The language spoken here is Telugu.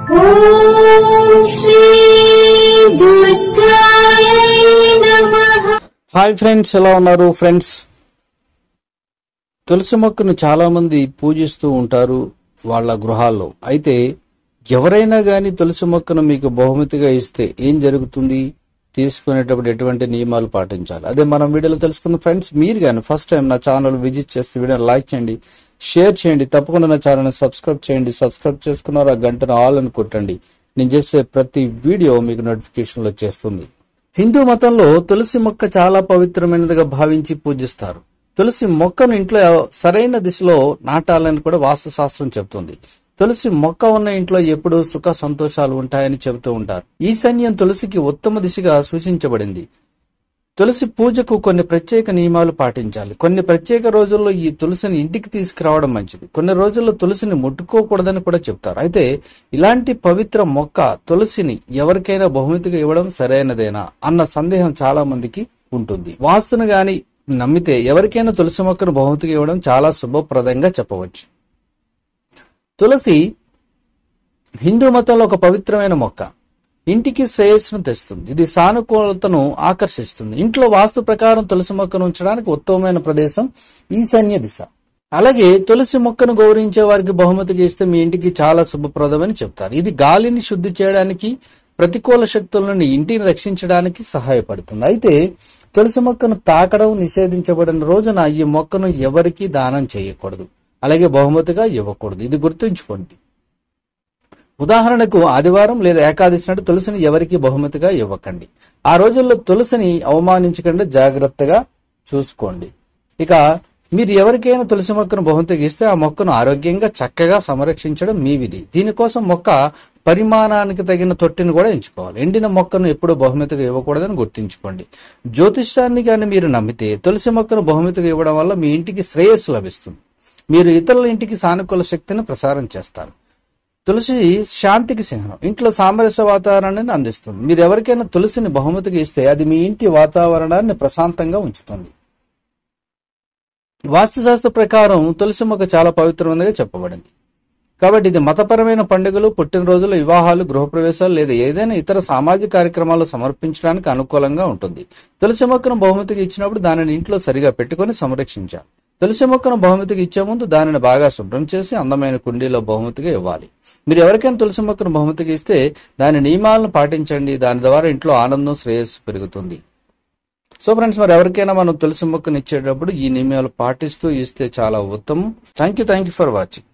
ॐ श्री दुर्गायै नमः హాయ్ ఫ్రెండ్స్ ఎలా ఉన్నారు ఫ్రెండ్స్ తులసి మొక్కను చాలా మంది పూజిస్తూ ఉంటారు వాళ్ళ గృహాల్లో అయితే ఎవరైనా గాని తులసి మొక్కను మీకు బహుమతిగా ఇస్తే ఏం జరుగుతుంది తీసుకునేటప్పుడు ఎటువంటి నియమాలు పాటించాలి అదే మనం వీడియోలో తెలుసుకున్న ఫ్రెండ్స్ మీరు కానీ ఫస్ట్ టైం నా ఛానల్ విజిట్ చేస్తే వీడియోని లైక్ చేయండి షేర్ చేయండి తప్పకుండా నా ఛానల్ సబ్స్క్రైబ్ చేయండి సబ్స్క్రైబ్ చేసుకున్నారు ఆ గంటను ఆల్ అని కొట్టండి నేను చేసే ప్రతి వీడియో మీకు నోటిఫికేషన్లు వచ్చేస్తుంది హిందూ మతంలో తులసి మొక్క చాలా పవిత్రమైనదిగా భావించి పూజిస్తారు తులసి మొక్కను ఇంట్లో సరైన దిశలో నాటాలని కూడా వాస్తుశాస్త్రం చెబుతుంది తులసి మొక్క ఉన్న ఇంట్లో ఎప్పుడూ సుఖ సంతోషాలు ఉంటాయని చెబుతూ ఉంటారు ఈశాన్యం తులసికి ఉత్తమ దిశగా సూచించబడింది తులసి పూజకు కొన్ని ప్రత్యేక నియమాలు పాటించాలి కొన్ని ప్రత్యేక రోజుల్లో ఈ తులసిని ఇంటికి తీసుకురావడం మంచిది కొన్ని రోజుల్లో తులసిని ముట్టుకోకూడదని కూడా చెప్తారు అయితే ఇలాంటి పవిత్ర మొక్క తులసిని ఎవరికైనా బహుమతిగా ఇవ్వడం సరైనదేనా అన్న సందేహం చాలా మందికి ఉంటుంది వాస్తును గాని నమ్మితే ఎవరికైనా తులసి మొక్కను బహుమతిగా ఇవ్వడం చాలా శుభప్రదంగా చెప్పవచ్చు తులసి హిందూ మతంలో ఒక పవిత్రమైన మొక్క ఇంటికి శ్రేయస్సును తెస్తుంది ఇది సానుకూలతను ఆకర్షిస్తుంది ఇంట్లో వాస్తు ప్రకారం తులసి మొక్కను ఉంచడానికి ఉత్తమమైన ప్రదేశం ఈశాన్య దిశ అలాగే తులసి మొక్కను గౌరవించే వారికి బహుమతిగా ఇస్తే మీ ఇంటికి చాలా శుభప్రదమని చెప్తారు ఇది గాలిని శుద్ధి చేయడానికి ప్రతికూల శక్తుల నుండి ఇంటిని రక్షించడానికి సహాయపడుతుంది అయితే తులసి మొక్కను తాకడం నిషేధించబడిన రోజున ఈ మొక్కను ఎవరికీ దానం చేయకూడదు అలాగే బహుమతిగా ఇవ్వకూడదు ఇది గుర్తుంచుకోండి ఉదాహరణకు ఆదివారం లేదా ఏకాదశి నాడు తులసిని ఎవరికి బహుమతిగా ఇవ్వకండి ఆ రోజుల్లో తులసిని అవమానించకుండా జాగ్రత్తగా చూసుకోండి ఇక మీరు ఎవరికైనా తులసి మొక్కను బహుమతిగా ఇస్తే ఆ మొక్కను ఆరోగ్యంగా చక్కగా సంరక్షించడం మీ విధి దీనికోసం మొక్క పరిమాణానికి తగిన తొట్టిని కూడా ఎంచుకోవాలి ఎండిన మొక్కను ఎప్పుడూ బహుమతిగా ఇవ్వకూడదని గుర్తుంచుకోండి జ్యోతిష్యాన్ని కానీ మీరు నమ్మితే తులసి మొక్కను బహుమతిగా ఇవ్వడం వల్ల మీ ఇంటికి శ్రేయస్సు లభిస్తుంది మీరు ఇతరుల ఇంటికి సానుకూల శక్తిని ప్రసారం చేస్తారు తులసి శాంతికి చిహ్నం ఇంట్లో సామరస్య వాతావరణాన్ని అందిస్తుంది మీరు ఎవరికైనా తులసిని బహుమతిగా ఇస్తే అది మీ ఇంటి వాతావరణాన్ని ప్రశాంతంగా ఉంచుతుంది వాస్తుశాస్త్ర ప్రకారం తులసి మొక్క చాలా పవిత్రమైనదిగా చెప్పబడింది కాబట్టి ఇది మతపరమైన పండుగలు పుట్టినరోజులు వివాహాలు గృహప్రవేశాలు లేదా ఏదైనా ఇతర సామాజిక కార్యక్రమాలు సమర్పించడానికి అనుకూలంగా ఉంటుంది తులసి మొక్కను బహుమతిగా ఇచ్చినప్పుడు దానిని ఇంట్లో సరిగా పెట్టుకొని సంరక్షించాలి తులసి మొక్కను బహుమతిగా ఇచ్చే ముందు దానిని బాగా శుభ్రం చేసి అందమైన కుండీలో బహుమతిగా ఇవ్వాలి మీరు ఎవరికైనా తులసి మొక్కను బహుమతిగా ఇస్తే దాని నియమాలను పాటించండి దాని ద్వారా ఇంట్లో ఆనందం శ్రేయస్సు పెరుగుతుంది సో ఫ్రెండ్స్ మరి ఎవరికైనా మనం తులసి మొక్కను ఇచ్చేటప్పుడు ఈ నియమాలు పాటిస్తూ ఇస్తే చాలా ఉత్తమం thank you thank you for watching